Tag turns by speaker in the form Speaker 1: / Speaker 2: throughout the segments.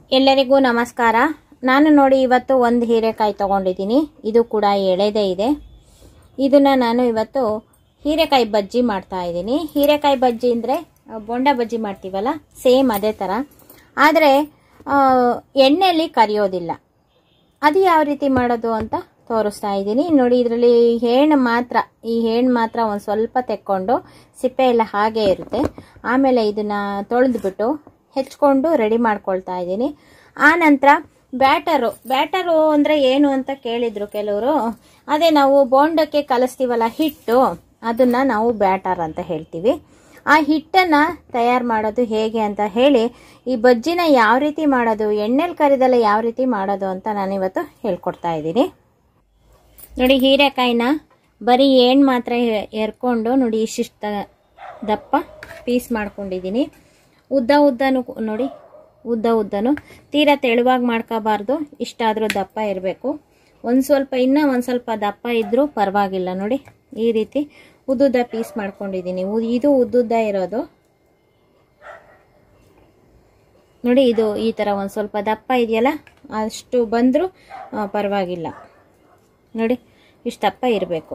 Speaker 1: ಎಲ್ಲರಿಗೂ ನಮಸ್ಕಾರ ನಾನು ನೋಡಿ ಇವತ್ತು ಒಂದು ಹೀರೆಕಾಯಿ ತಗೊಂಡಿದ್ದೀನಿ ಇದು ಕೂಡ ಎಳೆದೇ ಇದೆ ಇದನ್ನು ನಾನು ಇವತ್ತು ಹೀರೆಕಾಯಿ ಬಜ್ಜಿ ಮಾಡ್ತಾ ಇದ್ದೀನಿ ಹೀರೆಕಾಯಿ ಬಜ್ಜಿ ಅಂದರೆ ಬೊಂಡ ಬಜ್ಜಿ ಮಾಡ್ತೀವಲ್ಲ ಸೇಮ್ ಅದೇ ಥರ ಆದರೆ ಎಣ್ಣೆಯಲ್ಲಿ ಕರಿಯೋದಿಲ್ಲ ಅದು ಯಾವ ರೀತಿ ಮಾಡೋದು ಅಂತ ತೋರಿಸ್ತಾ ಇದ್ದೀನಿ ನೋಡಿ ಇದರಲ್ಲಿ ಹೇಣು ಮಾತ್ರ ಈ ಹೇಣು ಮಾತ್ರ ಒಂದು ಸ್ವಲ್ಪ ತೆಕ್ಕೊಂಡು ಸಿಪ್ಪೆ ಎಲ್ಲ ಹಾಗೆ ಇರುತ್ತೆ ಆಮೇಲೆ ಇದನ್ನು ತೊಳೆದ್ಬಿಟ್ಟು ಹೆಚ್ಕೊಂಡು ರೆಡಿ ಮಾಡ್ಕೊಳ್ತಾ ಇದ್ದೀನಿ ಆ ನಂತರ ಬ್ಯಾಟರು ಬ್ಯಾಟರು ಅಂದರೆ ಏನು ಅಂತ ಕೇಳಿದರು ಕೆಲವರು ಅದೇ ನಾವು ಬೋಂಡಕ್ಕೆ ಕಲಿಸ್ತೀವಲ್ಲ ಹಿಟ್ಟು ಅದನ್ನು ನಾವು ಬ್ಯಾಟರ್ ಅಂತ ಹೇಳ್ತೀವಿ ಆ ಹಿಟ್ಟನ್ನು ತಯಾರು ಮಾಡೋದು ಹೇಗೆ ಅಂತ ಹೇಳಿ ಈ ಬಜ್ಜಿನ ಯಾವ ರೀತಿ ಮಾಡೋದು ಎಣ್ಣೆಲಿ ಕರಿದಲ್ಲ ಯಾವ ರೀತಿ ಮಾಡೋದು ಅಂತ ನಾನಿವತ್ತು ಹೇಳ್ಕೊಡ್ತಾ ಇದ್ದೀನಿ ನೋಡಿ ಹೀರೆಕಾಯಿನ ಬರೀ ಏಣು ಮಾತ್ರ ಎರ್ಕೊಂಡು ನೋಡಿ ಇಷ್ಟಿಷ್ಟ ದಪ್ಪ ಪೀಸ್ ಮಾಡ್ಕೊಂಡಿದ್ದೀನಿ ಉದ್ದ ಉದ್ದನೂ ನೋಡಿ ಉದ್ದ ಉದ್ದನು ತೀರಾ ತೆಳುವಾಗಿ ಮಾಡ್ಕೋಬಾರ್ದು ಇಷ್ಟಾದರೂ ದಪ್ಪ ಇರಬೇಕು ಒಂದು ಸ್ವಲ್ಪ ಇನ್ನೂ ಒಂದು ಸ್ವಲ್ಪ ದಪ್ಪ ಇದ್ದರೂ ಪರವಾಗಿಲ್ಲ ನೋಡಿ ಈ ರೀತಿ ಉದ್ದುದ್ದ ಪೀಸ್ ಮಾಡ್ಕೊಂಡಿದ್ದೀನಿ ಇದು ಉದ್ದುದ್ದ ಇರೋದು ನೋಡಿ ಇದು ಈ ಥರ ಒಂದು ಸ್ವಲ್ಪ ದಪ್ಪ ಇದೆಯಲ್ಲ ಅಷ್ಟು ಬಂದರೂ ಪರವಾಗಿಲ್ಲ ನೋಡಿ ಇಷ್ಟು ದಪ್ಪ ಇರಬೇಕು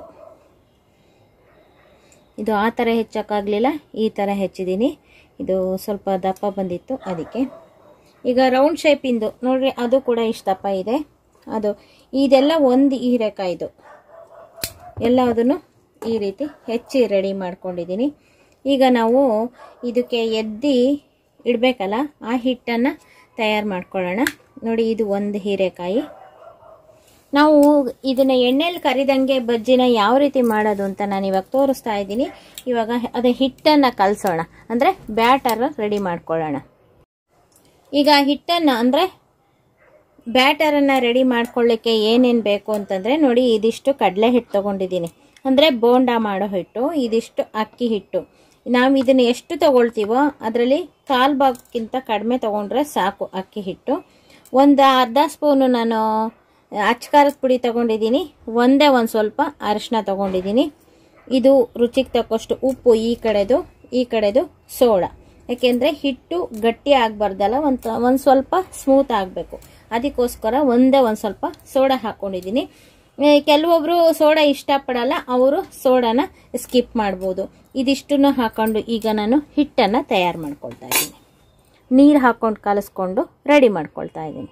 Speaker 1: ಇದು ಆ ಥರ ಹೆಚ್ಚೋಕ್ಕಾಗಲಿಲ್ಲ ಈ ಥರ ಹೆಚ್ಚಿದ್ದೀನಿ ಇದು ಸ್ವಲ್ಪ ದಪ್ಪ ಬಂದಿತ್ತು ಅದಕ್ಕೆ ಈಗ ರೌಂಡ್ ಶೇಪಿಂದು ನೋಡ್ರಿ ಅದು ಕೂಡ ಇಷ್ಟು ದಪ್ಪ ಇದೆ ಅದು ಇದೆಲ್ಲ ಒಂದು ಹೀರೆಕಾಯ್ದು ಎಲ್ಲದನ್ನು ಈ ರೀತಿ ಹೆಚ್ಚಿ ರೆಡಿ ಮಾಡ್ಕೊಂಡಿದ್ದೀನಿ ಈಗ ನಾವು ಇದಕ್ಕೆ ಎದ್ದಿ ಇಡಬೇಕಲ್ಲ ಆ ಹಿಟ್ಟನ್ನು ತಯಾರು ಮಾಡ್ಕೊಳ್ಳೋಣ ನೋಡಿ ಇದು ಒಂದು ಹೀರೆಕಾಯಿ ನಾವು ಇದನ್ನ ಎಣ್ಣೆಲಿ ಕರಿದಂಗೆ ಬಜ್ಜಿನ ಯಾವ ರೀತಿ ಮಾಡೋದು ಅಂತ ನಾನು ಇವಾಗ ತೋರಿಸ್ತಾ ಇದ್ದೀನಿ ಇವಾಗ ಅದೇ ಹಿಟ್ಟನ್ನು ಕಲಸೋಣ ಅಂದರೆ ಬ್ಯಾಟರ್ ರೆಡಿ ಮಾಡ್ಕೊಳ್ಳೋಣ ಈಗ ಹಿಟ್ಟನ್ನು ಅಂದರೆ ಬ್ಯಾಟರನ್ನು ರೆಡಿ ಮಾಡ್ಕೊಳ್ಳಿಕ್ಕೆ ಏನೇನು ಬೇಕು ಅಂತಂದರೆ ನೋಡಿ ಇದಿಷ್ಟು ಕಡಲೆ ಹಿಟ್ಟು ತೊಗೊಂಡಿದ್ದೀನಿ ಅಂದರೆ ಬೋಂಡ ಮಾಡೋ ಹಿಟ್ಟು ಇದಿಷ್ಟು ಅಕ್ಕಿ ಹಿಟ್ಟು ನಾವು ಇದನ್ನು ಎಷ್ಟು ತೊಗೊಳ್ತೀವೋ ಅದರಲ್ಲಿ ಕಾಲು ಭಾಗಕ್ಕಿಂತ ಕಡಿಮೆ ತೊಗೊಂಡ್ರೆ ಸಾಕು ಅಕ್ಕಿ ಹಿಟ್ಟು ಒಂದು ಅರ್ಧ ಸ್ಪೂನು ನಾನು ಅಚ್ಕಾರದ ಪುಡಿ ತೊಗೊಂಡಿದ್ದೀನಿ ಒಂದೇ ಒಂದು ಸ್ವಲ್ಪ ಅರಿಶಿನ ತೊಗೊಂಡಿದ್ದೀನಿ ಇದು ರುಚಿಗೆ ತಕ್ಕಷ್ಟು ಉಪ್ಪು ಈ ಕಡೆದು ಈ ಕಡೆದು ಸೋಡಾ ಯಾಕೆಂದರೆ ಹಿಟ್ಟು ಗಟ್ಟಿ ಆಗಬಾರ್ದಲ್ಲ ಒಂದು ಒಂದು ಸ್ವಲ್ಪ ಸ್ಮೂತ್ ಆಗಬೇಕು ಅದಕ್ಕೋಸ್ಕರ ಒಂದೇ ಒಂದು ಸ್ವಲ್ಪ ಸೋಡಾ ಹಾಕ್ಕೊಂಡಿದ್ದೀನಿ ಕೆಲವೊಬ್ಬರು ಸೋಡಾ ಇಷ್ಟಪಡಲ್ಲ ಅವರು ಸೋಡಾನ ಸ್ಕಿಪ್ ಮಾಡ್ಬೋದು ಇದಿಷ್ಟನ್ನು ಹಾಕೊಂಡು ಈಗ ನಾನು ಹಿಟ್ಟನ್ನು ತಯಾರು ಮಾಡ್ಕೊಳ್ತಾ ಇದ್ದೀನಿ ನೀರು ಹಾಕ್ಕೊಂಡು ಕಲಿಸ್ಕೊಂಡು ರೆಡಿ ಮಾಡ್ಕೊಳ್ತಾ ಇದ್ದೀನಿ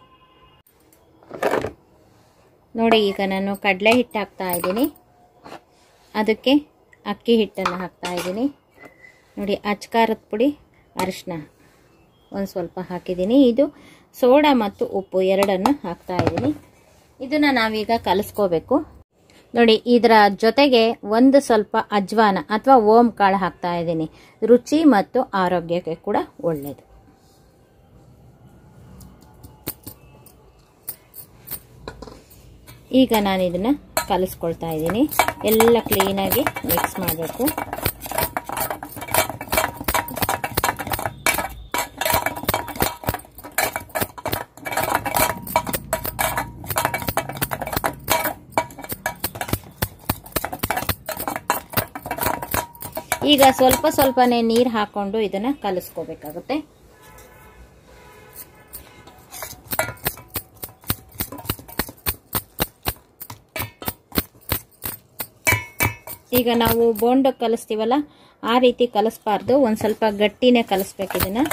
Speaker 1: ನೋಡಿ ಈಗ ನಾನು ಕಡಲೆ ಹಿಟ್ಟು ಹಾಕ್ತಾ ಇದ್ದೀನಿ ಅದಕ್ಕೆ ಅಕ್ಕಿ ಹಿಟ್ಟನ್ನು ಹಾಕ್ತಾ ಇದ್ದೀನಿ ನೋಡಿ ಅಚ್ಕಾರದ ಪುಡಿ ಅರಿಶಿನ ಒಂದು ಸ್ವಲ್ಪ ಹಾಕಿದ್ದೀನಿ ಇದು ಸೋಡಾ ಮತ್ತು ಉಪ್ಪು ಎರಡನ್ನು ಹಾಕ್ತಾ ಇದ್ದೀನಿ ಇದನ್ನು ನಾವೀಗ ಕಲಿಸ್ಕೋಬೇಕು ನೋಡಿ ಇದರ ಜೊತೆಗೆ ಒಂದು ಸ್ವಲ್ಪ ಅಜ್ವಾನ ಅಥವಾ ಓಂ ಕಾಳು ಹಾಕ್ತಾ ಇದ್ದೀನಿ ರುಚಿ ಮತ್ತು ಆರೋಗ್ಯಕ್ಕೆ ಕೂಡ ಒಳ್ಳೆಯದು ಈಗ ನಾನು ಇದನ್ನು ಕಲಿಸ್ಕೊಳ್ತಾ ಇದ್ದೀನಿ ಎಲ್ಲ ಕ್ಲೀನಾಗಿ ಮಿಕ್ಸ್ ಮಾಡಬೇಕು ಈಗ ಸ್ವಲ್ಪ ಸ್ವಲ್ಪನೇ ನೀರು ಹಾಕೊಂಡು ಇದನ್ನ ಕಲಿಸ್ಕೋಬೇಕಾಗುತ್ತೆ ಈಗ ನಾವು ಬೋಂಡ ಕಲಿಸ್ತೀವಲ್ಲ ಆ ರೀತಿ ಕಲಿಸ್ಬಾರ್ದು ಒಂದು ಸ್ವಲ್ಪ ಗಟ್ಟಿನೇ ಕಲಿಸ್ಬೇಕು ಇದನ್ನ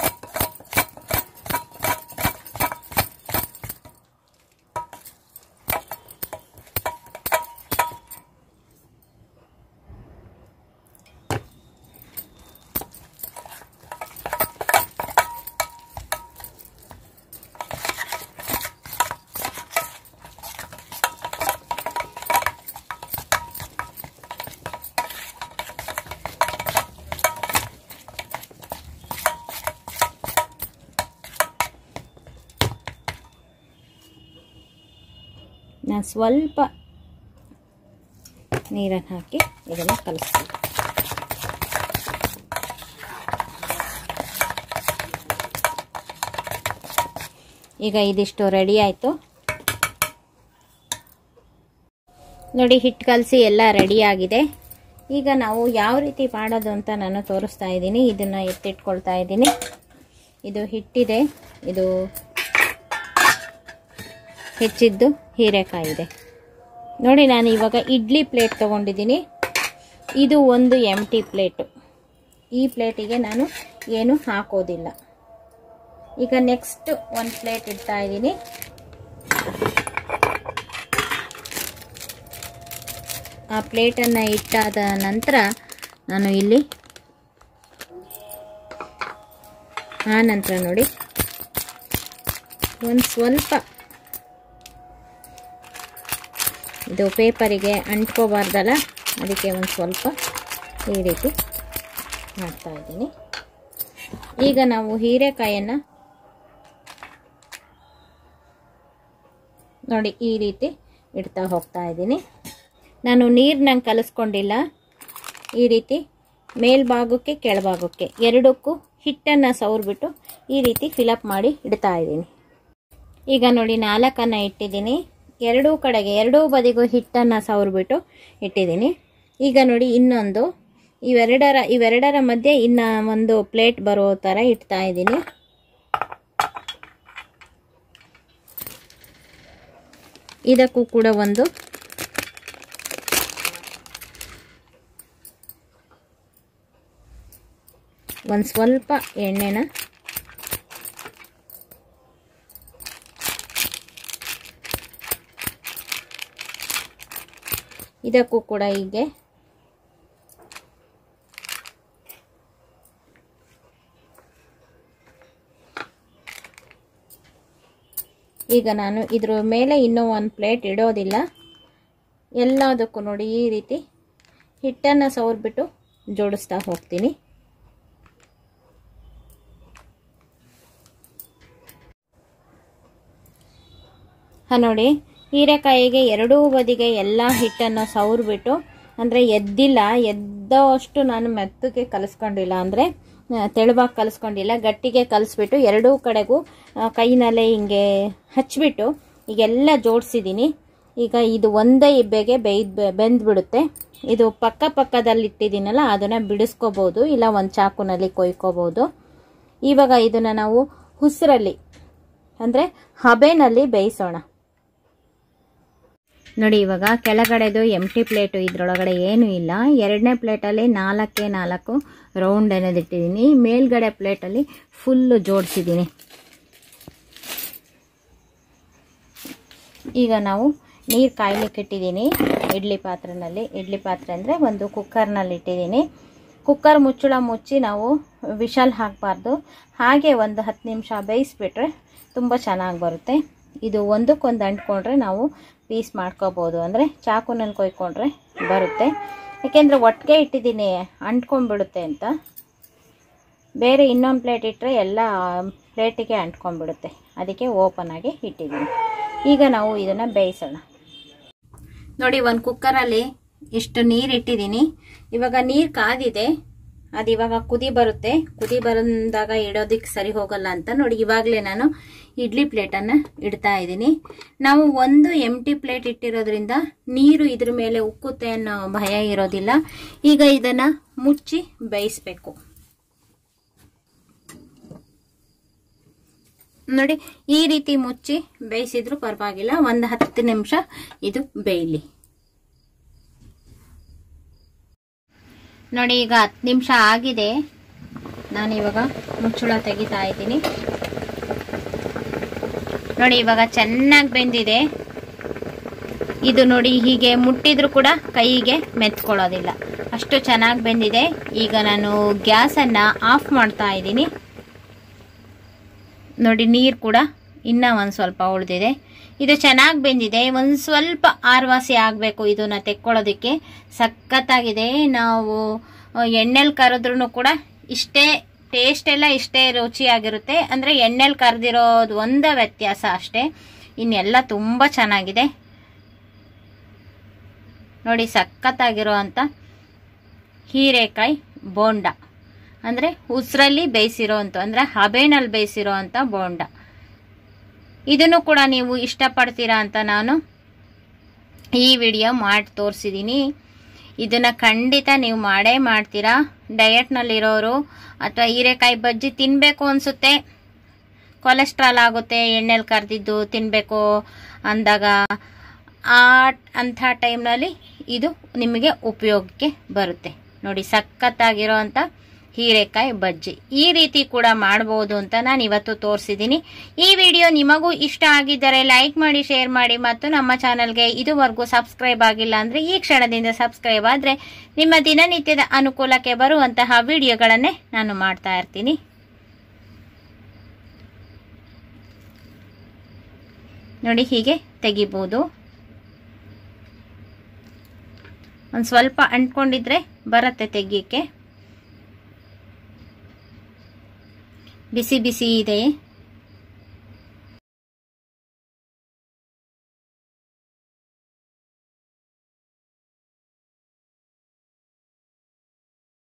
Speaker 1: ನಾನು ಸ್ವಲ್ಪ ನೀರನ್ನು ಹಾಕಿ ಇದನ್ನು ಕಲಿಸ್ತೀನಿ ಈಗ ಇದಿಷ್ಟು ರೆಡಿ ಆಯಿತು ನೋಡಿ ಹಿಟ್ಟು ಕಲಸಿ ಎಲ್ಲ ರೆಡಿ ಆಗಿದೆ ಈಗ ನಾವು ಯಾವ ರೀತಿ ಮಾಡೋದು ಅಂತ ನಾನು ತೋರಿಸ್ತಾ ಇದ್ದೀನಿ ಇದನ್ನು ಎತ್ತಿಟ್ಕೊಳ್ತಾ ಇದ್ದೀನಿ ಇದು ಹಿಟ್ಟಿದೆ ಇದು ಹೆಚ್ಚಿದ್ದು ಹೀರೆಕಾಯಿ ಇದೆ ನೋಡಿ ನಾನು ಇವಾಗ ಇಡ್ಲಿ ಪ್ಲೇಟ್ ತೊಗೊಂಡಿದ್ದೀನಿ ಇದು ಒಂದು ಎಮ್ ಟಿ ಪ್ಲೇಟು ಈ ಪ್ಲೇಟಿಗೆ ನಾನು ಏನು ಹಾಕೋದಿಲ್ಲ ಈಗ ನೆಕ್ಸ್ಟ್ ಒಂದು ಪ್ಲೇಟ್ ಇಡ್ತಾ ಇದ್ದೀನಿ ಆ ಪ್ಲೇಟನ್ನು ಇಟ್ಟಾದ ನಂತರ ನಾನು ಇಲ್ಲಿ ಆ ನಂತರ ನೋಡಿ ಒಂದು ಸ್ವಲ್ಪ ಇದು ಪೇಪರಿಗೆ ಅಂಟ್ಕೋಬಾರ್ದಲ್ಲ ಅದಕ್ಕೆ ಒಂದು ಸ್ವಲ್ಪ ಈ ರೀತಿ ಮಾಡ್ತಾ ಇದ್ದೀನಿ ಈಗ ನಾವು ಹೀರೆಕಾಯನ್ನು ನೋಡಿ ಈ ರೀತಿ ಇಡ್ತಾ ಹೋಗ್ತಾ ಇದ್ದೀನಿ ನಾನು ನೀರನ್ನ ಕಲಿಸ್ಕೊಂಡಿಲ್ಲ ಈ ರೀತಿ ಮೇಲ್ಭಾಗಕ್ಕೆ ಕೆಳಭಾಗಕ್ಕೆ ಎರಡಕ್ಕೂ ಹಿಟ್ಟನ್ನು ಸವರ್ಬಿಟ್ಟು ಈ ರೀತಿ ಫಿಲಪ್ ಮಾಡಿ ಇಡ್ತಾ ಇದ್ದೀನಿ ಈಗ ನೋಡಿ ನಾಲ್ಕನ್ನು ಇಟ್ಟಿದ್ದೀನಿ ಎರಡೂ ಕಡೆಗೆ ಎರಡೂ ಬದಿಗೂ ಹಿಟ್ಟನ್ನು ಸವರ್ಬಿಟ್ಟು ಇಟ್ಟಿದ್ದೀನಿ ಈಗ ನೋಡಿ ಇನ್ನೊಂದು ಇವೆರಡರ ಇವೆರಡರ ಮಧ್ಯೆ ಇನ್ನು ಒಂದು ಪ್ಲೇಟ್ ಬರೋ ಥರ ಇಡ್ತಾ ಇದ್ದೀನಿ ಇದಕ್ಕೂ ಕೂಡ ಒಂದು ಒಂದು ಸ್ವಲ್ಪ ಎಣ್ಣೆನ ಇದಕ್ಕೂ ಕೂಡ ಹೀಗೆ ಈಗ ನಾನು ಇದ್ರ ಮೇಲೆ ಇನ್ನೂ ಒಂದು ಪ್ಲೇಟ್ ಇಡೋದಿಲ್ಲ ಎಲ್ಲದಕ್ಕೂ ನೋಡಿ ಈ ರೀತಿ ಹಿಟ್ಟನ್ನು ಸವರ್ಬಿಟ್ಟು ಜೋಡಿಸ್ತಾ ಹೋಗ್ತೀನಿ ಹಾಂ ನೋಡಿ ಹೀರೆಕಾಯಿಗೆ ಎರಡೂ ಬದಿಗೆ ಎಲ್ಲ ಹಿಟ್ಟನ್ನು ಸವರ್ಬಿಟ್ಟು ಅಂದರೆ ಎದ್ದಿಲ್ಲ ಎದ್ದಷ್ಟು ನಾನು ಮೆತ್ತಗೆ ಕಲಿಸ್ಕೊಂಡಿಲ್ಲ ಅಂದರೆ ತೆಳುವಾಗಿ ಕಲಿಸ್ಕೊಂಡಿಲ್ಲ ಗಟ್ಟಿಗೆ ಕಲಿಸ್ಬಿಟ್ಟು ಎರಡೂ ಕಡೆಗೂ ಕೈನಲ್ಲೇ ಹಿಂಗೆ ಹಚ್ಬಿಟ್ಟು ಈಗೆಲ್ಲ ಜೋಡಿಸಿದ್ದೀನಿ ಈಗ ಇದು ಒಂದೇ ಇಬ್ಬೆಗೆ ಬೇಯ್ದು ಬೆಂದ್ಬಿಡುತ್ತೆ ಇದು ಪಕ್ಕ ಪಕ್ಕದಲ್ಲಿ ಇಟ್ಟಿದ್ದೀನಲ್ಲ ಅದನ್ನು ಬಿಡಿಸ್ಕೋಬೋದು ಇಲ್ಲ ಒಂದು ಚಾಕುನಲ್ಲಿ ಕೊಯ್ಕೋಬೋದು ಇವಾಗ ಇದನ್ನು ನಾವು ಹುಸರಲ್ಲಿ ಅಂದರೆ ಹಬೆನಲ್ಲಿ ಬೇಯಿಸೋಣ ನೋಡಿ ಇವಾಗ ಕೆಳಗಡೆದು ಎಂಟಿ ಪ್ಲೇಟು ಇದರೊಳಗಡೆ ಏನೂ ಇಲ್ಲ ಎರಡನೇ ಪ್ಲೇಟಲ್ಲಿ ನಾಲ್ಕೇ ನಾಲ್ಕು ರೌಂಡ್ ಅನ್ನೋದಿಟ್ಟಿದ್ದೀನಿ ಮೇಲ್ಗಡೆ ಪ್ಲೇಟಲ್ಲಿ ಫುಲ್ಲು ಜೋಡಿಸಿದ್ದೀನಿ ಈಗ ನಾವು ನೀರು ಕಾಯ್ಲಿಕ್ಕೆ ಇಟ್ಟಿದ್ದೀನಿ ಇಡ್ಲಿ ಪಾತ್ರೆನಲ್ಲಿ ಇಡ್ಲಿ ಪಾತ್ರೆ ಅಂದರೆ ಒಂದು ಕುಕ್ಕರ್ನಲ್ಲಿ ಇಟ್ಟಿದ್ದೀನಿ ಕುಕ್ಕರ್ ಮುಚ್ಚಳ ಮುಚ್ಚಿ ನಾವು ವಿಶಾಲ್ ಹಾಕಬಾರ್ದು ಹಾಗೆ ಒಂದು ಹತ್ತು ನಿಮಿಷ ಬೇಯಿಸ್ಬಿಟ್ರೆ ತುಂಬ ಚೆನ್ನಾಗಿ ಬರುತ್ತೆ ಇದು ಒಂದಕ್ಕೊಂದು ಅಂಟ್ಕೊಂಡ್ರೆ ನಾವು ಪೀಸ್ ಮಾಡ್ಕೋಬೋದು ಅಂದರೆ ಚಾಕುನಲ್ಲಿ ಕೊಯ್ಕೊಂಡ್ರೆ ಬರುತ್ತೆ ಯಾಕೆಂದರೆ ಒಟ್ಟಿಗೆ ಇಟ್ಟಿದ್ದೀನಿ ಅಂಟ್ಕೊಂಡ್ಬಿಡುತ್ತೆ ಅಂತ ಬೇರೆ ಇನ್ನೊಂದು ಪ್ಲೇಟ್ ಇಟ್ಟರೆ ಎಲ್ಲ ಪ್ಲೇಟಿಗೆ ಅಂಟ್ಕೊಂಡ್ಬಿಡುತ್ತೆ ಅದಕ್ಕೆ ಓಪನ್ ಆಗಿ ಇಟ್ಟಿದ್ದೀನಿ ಈಗ ನಾವು ಇದನ್ನು ಬೇಯಿಸೋಣ ನೋಡಿ ಒಂದು ಕುಕ್ಕರಲ್ಲಿ ಇಷ್ಟು ನೀರು ಇಟ್ಟಿದ್ದೀನಿ ಇವಾಗ ನೀರು ಕಾದಿದೆ ಅದು ಇವಾಗ ಕುದಿ ಬರುತ್ತೆ ಕುದಿ ಬಂದಾಗ ಇಡೋದಕ್ಕೆ ಸರಿ ಹೋಗಲ್ಲ ಅಂತ ನೋಡಿ ಇವಾಗಲೇ ನಾನು ಇಡ್ಲಿ ಪ್ಲೇಟನ್ನು ಇಡ್ತಾ ಇದ್ದೀನಿ ನಾವು ಒಂದು ಎಂಟಿ ಪ್ಲೇಟ್ ಇಟ್ಟಿರೋದ್ರಿಂದ ನೀರು ಇದ್ರ ಮೇಲೆ ಉಕ್ಕುತ್ತೆ ಅನ್ನೋ ಭಯ ಇರೋದಿಲ್ಲ ಈಗ ಇದನ್ನು ಮುಚ್ಚಿ ಬೇಯಿಸ್ಬೇಕು ನೋಡಿ ಈ ರೀತಿ ಮುಚ್ಚಿ ಬೇಯಿಸಿದ್ರು ಪರವಾಗಿಲ್ಲ ಒಂದು ಹತ್ತು ನಿಮಿಷ ಇದು ಬೇಯಲಿ ನೋಡಿ ಈಗ ಹತ್ತು ನಿಮಿಷ ಆಗಿದೆ ನಾನು ಇವಾಗ ಮುಚ್ಚಳ ತೆಗಿತಾ ಇದ್ದೀನಿ ನೋಡಿ ಇವಾಗ ಚೆನ್ನಾಗಿ ಬೆಂದಿದೆ ಇದು ನೋಡಿ ಹೀಗೆ ಮುಟ್ಟಿದ್ರು ಕೂಡ ಕೈಗೆ ಮೆತ್ಕೊಳ್ಳೋದಿಲ್ಲ ಅಷ್ಟು ಚೆನ್ನಾಗಿ ಬೆಂದಿದೆ ಈಗ ನಾನು ಗ್ಯಾಸನ್ನು ಆಫ್ ಮಾಡ್ತಾ ಇದ್ದೀನಿ ನೋಡಿ ನೀರು ಕೂಡ ಇನ್ನೂ ಒಂದು ಸ್ವಲ್ಪ ಉಳಿದಿದೆ ಇದು ಚೆನ್ನಾಗಿ ಬೆಂದಿದೆ ಒಂದು ಸ್ವಲ್ಪ ಆರ್ವಾಸಿ ಆಗಬೇಕು ಇದನ್ನ ತೆಕ್ಕೊಳ್ಳೋದಕ್ಕೆ ಸಖತ್ತಾಗಿದೆ ನಾವು ಎಣ್ಣೆಲಿ ಕರೆದ್ರೂ ಕೂಡ ಇಷ್ಟೇ ಟೇಸ್ಟ್ ಎಲ್ಲ ಇಷ್ಟೇ ರುಚಿಯಾಗಿರುತ್ತೆ ಅಂದರೆ ಎಣ್ಣೆಲಿ ಕರೆದಿರೋದು ಒಂದೇ ವ್ಯತ್ಯಾಸ ಅಷ್ಟೇ ಇನ್ನೆಲ್ಲ ತುಂಬ ಚೆನ್ನಾಗಿದೆ ನೋಡಿ ಸಖತ್ತಾಗಿರೋ ಅಂಥ ಹೀರೆಕಾಯಿ ಬೋಂಡ ಅಂದರೆ ಉಸ್ರಲ್ಲಿ ಬೇಯಿಸಿರೋ ಅಂಥ ಅಂದರೆ ಹಬೆನಲ್ಲಿ ಬೇಯಿಸಿರೋ ಅಂಥ ಬೋಂಡ ಇದನ್ನು ಕೂಡ ನೀವು ಇಷ್ಟಪಡ್ತೀರಾ ಅಂತ ನಾನು ಈ ವಿಡಿಯೋ ಮಾಡಿ ತೋರಿಸಿದ್ದೀನಿ ಇದನ್ನು ಖಂಡಿತ ನೀವು ಮಾಡೇ ಮಾಡ್ತೀರಾ ಡಯಟ್ನಲ್ಲಿರೋರು ಅಥವಾ ಹೀರೆಕಾಯಿ ಬಜ್ಜಿ ತಿನ್ನಬೇಕು ಅನಿಸುತ್ತೆ ಕೊಲೆಸ್ಟ್ರಾಲ್ ಆಗುತ್ತೆ ಎಣ್ಣೆಲಿ ಕರೆದಿದ್ದು ತಿನ್ನಬೇಕು ಅಂದಾಗ ಆ ಅಂಥ ಟೈಮ್ನಲ್ಲಿ ಇದು ನಿಮಗೆ ಉಪಯೋಗಕ್ಕೆ ಬರುತ್ತೆ ನೋಡಿ ಸಖತ್ತಾಗಿರೋ ಅಂಥ ಹೀರೆಕಾಯಿ ಬಜ್ಜಿ ಈ ರೀತಿ ಕೂಡ ಮಾಡ್ಬೋದು ಅಂತ ನಾನು ಇವತ್ತು ತೋರಿಸಿದ್ದೀನಿ ಈ ವಿಡಿಯೋ ನಿಮಗೂ ಇಷ್ಟ ಆಗಿದ್ದರೆ ಲೈಕ್ ಮಾಡಿ ಶೇರ್ ಮಾಡಿ ಮತ್ತು ನಮ್ಮ ಚಾನಲ್ಗೆ ಇದುವರೆಗೂ ಸಬ್ಸ್ಕ್ರೈಬ್ ಆಗಿಲ್ಲ ಅಂದರೆ ಈ ಕ್ಷಣದಿಂದ ಸಬ್ಸ್ಕ್ರೈಬ್ ಆದರೆ ನಿಮ್ಮ ದಿನನಿತ್ಯದ ಅನುಕೂಲಕ್ಕೆ ಬರುವಂತಹ ವಿಡಿಯೋಗಳನ್ನೇ ನಾನು ಮಾಡ್ತಾ ಇರ್ತೀನಿ ನೋಡಿ ಹೀಗೆ ತೆಗಿಬೋದು ಒಂದು ಸ್ವಲ್ಪ ಅಂಟ್ಕೊಂಡಿದ್ರೆ ಬರುತ್ತೆ ತೆಗಿಯಕ್ಕೆ ಬಿಸಿ ಬಿಸಿ ಇದೆ